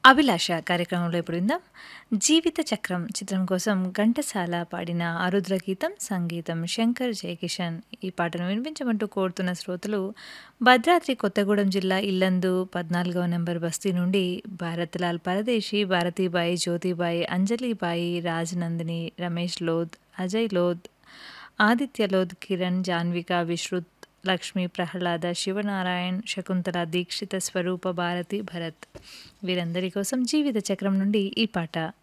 అభిలాష కార్యక్రమంలో ఇప్పుడు విందాం జీవిత చక్రం చిత్రం కోసం ఘంటసాల పాడిన ఆరుద్ర గీతం సంగీతం శంకర్ జయకిషన్ ఈ పాటను వినిపించమంటూ కోరుతున్న శ్రోతలు భద్రాద్రి కొత్తగూడెం జిల్లా ఇల్లందు పద్నాలుగవ నెంబర్ బస్తీ నుండి భారత్లాల్ పరదేశి భారతీబాయి జ్యోతిబాయి అంజలిబాయి రాజనందిని రమేష్ లోద్ అజయ్ లోద్ ఆదిత్య లోద్ కిరణ్ జాన్విక విశ్రుత్ లక్ష్మీ ప్రహ్లాద శివనారాయణ్ శకుంతల దీక్షిత స్వరూప భారతి భరత్ వీరందరి కోసం జీవిత చక్రం నుండి ఈ పాట